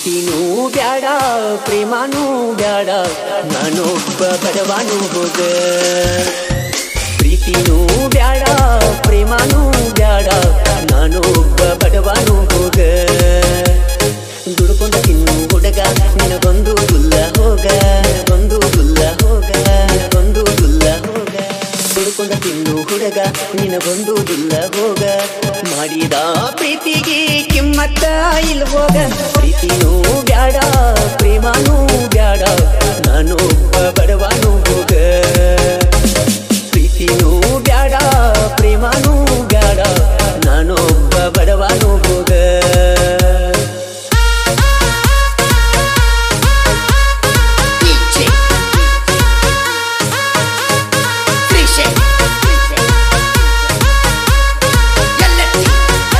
ಪ್ರೀತಿನೂ ಬ್ಯಾಡ ಪ್ರೇಮಾನೂ ಬ್ಯಾಡ ನಾನೊಬ್ಬ ಬಡವನು ಹೋಗ ಪ್ರೀತಿನೂ ಬ್ಯಾಡ ಪ್ರೇಮಾನೂ ಬ್ಯಾಡ ನಾನೊಬ್ಬ ಬಡವನು ಹೋಗ ದುಡ್ಕೊಂಡ ತಿನ್ನು ಹುಡುಗ ನಿನಗೊಂದು ದುಲ್ಲ ಹೋಗ ಒಂದು ದುಲ್ಲ ಹೋಗ ಒಂದು ದುಲ್ಲ ಹೋಗ ದುಡ್ಕೊಂಡ ತಿನ್ನು ಹುಡುಗ ನಿನಗೊಂದು ದುಲ್ಲ ಹೋಗ ಮಾಡಿದ ಪ್ರೀತಿಗೆ ಕಿಮ್ಮತ್ತ ಇಲ್ ಹೋಗ ಪ್ರೀತಿನೂ ಬ್ಯಾಡ ಪ್ರೇಮಾನೂ ಬ್ಯಾಡ ನಾನು ಬಡವನು ಹೋಗ ಪ್ರೀತಿನೂ ಬ್ಯಾಡ ಪ್ರೇಮಾನೂ ಬ್ಯಾಡ ನಾನೊಬ್ಬ ಬಡವನು ಹೋಗ DJ Frische Yalletti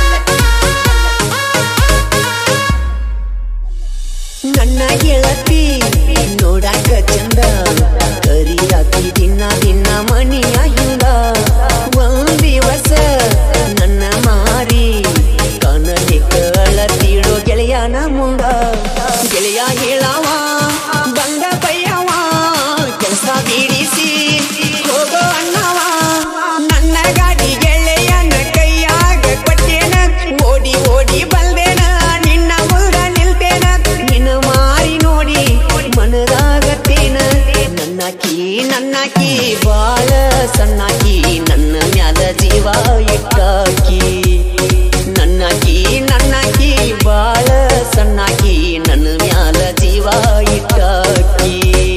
ನನ್ನ ಗೆಳತಿ ನೋಡಾಕ ಚಂದ ಕರಿಯಾಕಿ ದಿನ ದಿನ ಮಣಿಯ ಹಿಂದ ಒಂದ್ ದಿವಸ ನನ್ನ ಮಾರಿ ಕನಲಿಕ ಅಳತಿಡೋ ಗೆಳೆಯನ ಮುಂದ ಗೆಳೆಯ ಹೇಳವ ಬಂದ ಬೈಯವ ಕೆಲಸ ಬಿಡಿಸಿ ಹೋಗೋ ಅಣ್ಣವ ನನ್ನ ಗಾಡಿ ಗೆಳೆಯನ ಕೈಯಾಗ ಕೊಟ್ಟೇನ ಓಡಿ ಓಡಿ ಬಲ್ದೇನ ನಿನ್ನ ಮುಂದ ನಿಲ್ತೇನ ನಿನ್ನ ಮಾರಿ ನೋಡಿ ಮನದಾಗತ್ತೇನ ನನ್ನಕಿ ನನ್ನಕಿ ಬಾಳ ಸಣ್ಣಕಿ ನನ್ನ ಮ್ಯಾಲ ಜೀವ ಇಟ್ಟಾಕಿ ನನ್ನಕಿ ನನ್ನಕಿ ಬಾಳ ಸಣ್ಣಕಿ ನನ್ನ ಮ್ಯಾಲ ಜೀವ ಇಟ್ಟಾಕಿ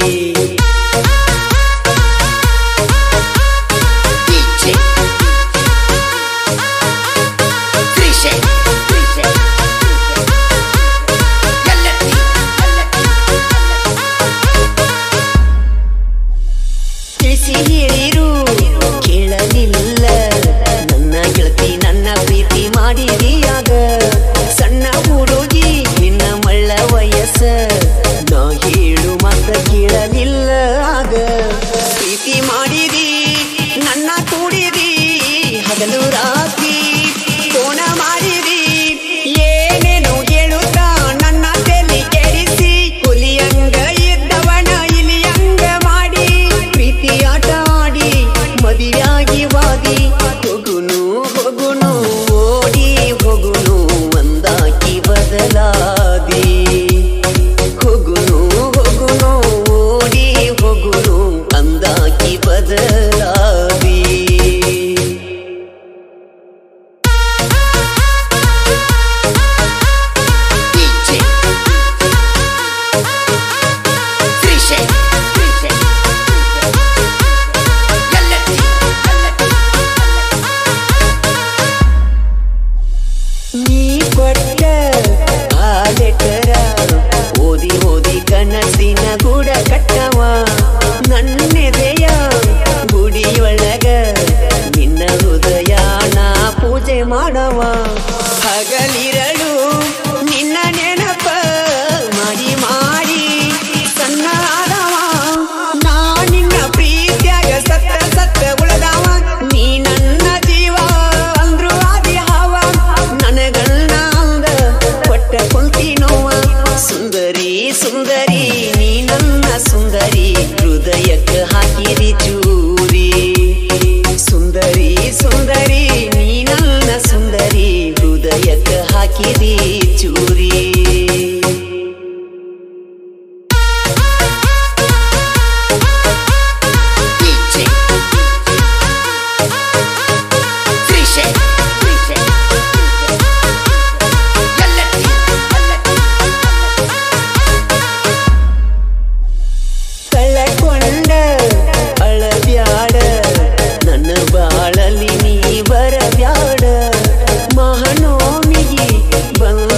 DJ Frische Yalletti ತಿಳಿಸಿ ಹೇಳಿರು ಕೇಳಲಿಲ್ಲ ನನ್ನ ಗೆಳತಿ ನನ್ನ ಪ್ರೀತಿ ಮಾಡಿದೀಯಾಗ ಸಣ್ಣ ಹುಡುಗಿ ನಿನ್ನ ಮಳ್ಳ ವಯಸ್ಸ ನಾ ಹೇಳು ಮಾತ ಕೇಳಲಿಲ್ಲ ಆಗ ಪ್ರೀತಿ ಮಾಡಿದಿ ನನ್ನ ಕೂಡಿದಿ ಹಗಲು ರಾತ್ರಿ ಕೋಣ ಮಾಡಿದಿ ಏನೇನು ಹೇಳುತ್ತಾ ನನ್ನ ತಲೆ ಕೆಡಿಸಿ ಹುಲಿಯಂಗ ಇದ್ದವನ ಇಲಿಯಂಗ ಮಾಡಿ ಪ್ರೀತಿ ಆಟ ಆಡಿ ಮದುವೆಯಾಗಿ ವಾದಿ ಹೋಗುನು ಹೋಗುನು ಓಡಿ ಹೋಗುನು ಒಂದಾಕಿ ಬದಲಾದಿ ಹೋಗುನು ಹೋಗುನು ಓಡಿ ಹೋಗುನು ಅಂದಾಕಿ ಬದಲಾದಿ DJ Frische Yalletti ನೀ ಕೊಟ್ಟ ಆ ಲೆಟರ ಓದಿ ಓದಿ ಕನಸಿನ ಗೂಡ ಕಟ್ಟವ ನನ್ನೆದೆಯ ಗುಡಿಯೊಳಗ ನಿನ್ನ ಹೃದಯ ನಾ ಪೂಜೆ ಮಾಡವ ಹಗಲಿರಳು ನಿನ್ನ ನೆನಪ ಮಾಡಿ ಮಾಡಿ ಸಣ್ಣ ಆದವ ನಾ ನಿನ್ನ ಪ್ರೀತಿಯಾಗ ಸತ್ತ ಸತ್ತ ಉಳದವ ನೀ ನನ್ನ ಜೀವ ಅಂದ್ರು ಆದಿ ಹವ ನನಗಣ್ಣ ಅಂದ ಕೊಟ್ಟ ಕುಂತಿನೋವ ಸುಂದರಿ ಸುಂದರಿ ನೀ ನನ್ನ ಸುಂದರಿ ಹೃದಯಕ್ಕೆ ಹಾಕಿರಿ ಚೂರಿ ಸುಂದರಿ ಸುಂದರಿ ನೀ ನನ್ನ ಸುಂದರಿ ಹೃದಯಕ್ಕೆ ಹಾಕಿರಿ ಚೂರಿ DJ Frische Yalletti ಕಳಕೊಂಡ ಅಳಬ್ಯಾಡ ನನ್ನ ಬಾಳಲಿ ನೀ ಬರಬ್ಯಾಡ ಮಹನೋಮಿಗಿ ಬಂದ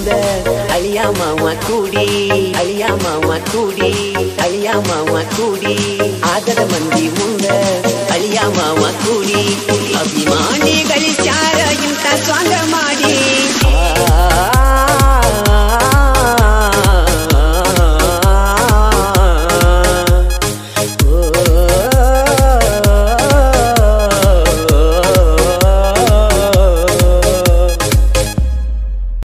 ಮುಂದ ಅಳಿಯ ಮಾವ ಕೂಡಿ ಅಳಿಯ ಮಾವ ಕೂಡಿ ಅಳಿಯ ಮಾವ ಕೂಡಿ ಆಗದ ಮಂದಿ ಮುಂದ ಅಳಿಯ ಮಾವ ಕೂಡಿ ಅಭಿಮಾನಿಗಳಿಸ